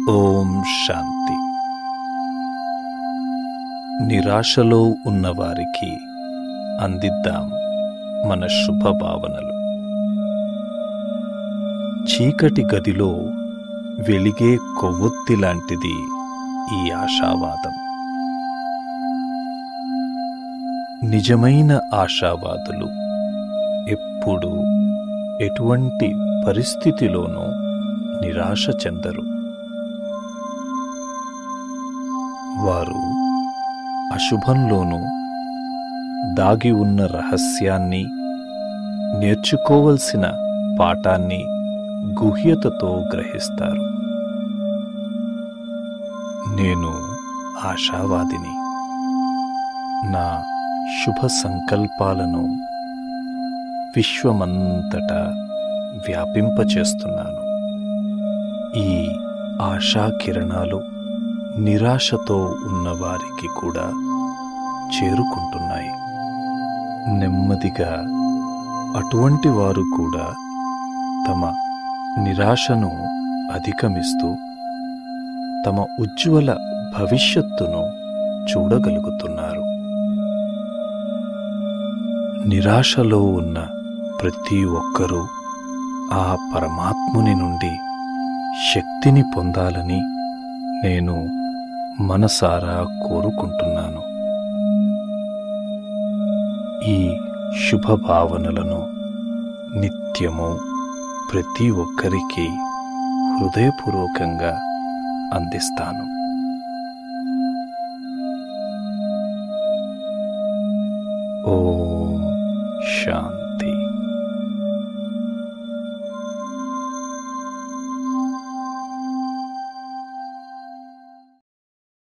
ఓం శాంతి నిరాశలో ఉన్నవారికి అందిద్దాం మన శుభ భావనలు చీకటి గదిలో వెలిగే కొవ్వొత్తి లాంటిది ఈ ఆశావాదం నిజమైన ఆశావాదులు ఎప్పుడు ఎటువంటి పరిస్థితిలోనూ నిరాశ చెందరు వారు అశుభంలోనూ దాగి ఉన్న రహస్యాన్ని నేర్చుకోవలసిన పాఠాన్ని గుహ్యతతో గ్రహిస్తారు నేను ఆశావాదిని నా శుభ సంకల్పాలను విశ్వమంతటా వ్యాపింపచేస్తున్నాను ఈ ఆశా కిరణాలు నిరాశతో ఉన్నవారికి కూడా చేరుకుంటున్నాయి నెమ్మదిగా అటువంటి వారు కూడా తమ నిరాశను అధిగమిస్తూ తమ ఉజ్వల భవిష్యత్తును చూడగలుగుతున్నారు నిరాశలో ఉన్న ప్రతి ఒక్కరూ ఆ పరమాత్ముని నుండి శక్తిని పొందాలని నేను మనసారా కోరుకుంటున్నాను ఈ శుభ భావనలను నిత్యము ప్రతి ఒక్కరికి హృదయపూర్వకంగా అందిస్తాను ఓం శాంతి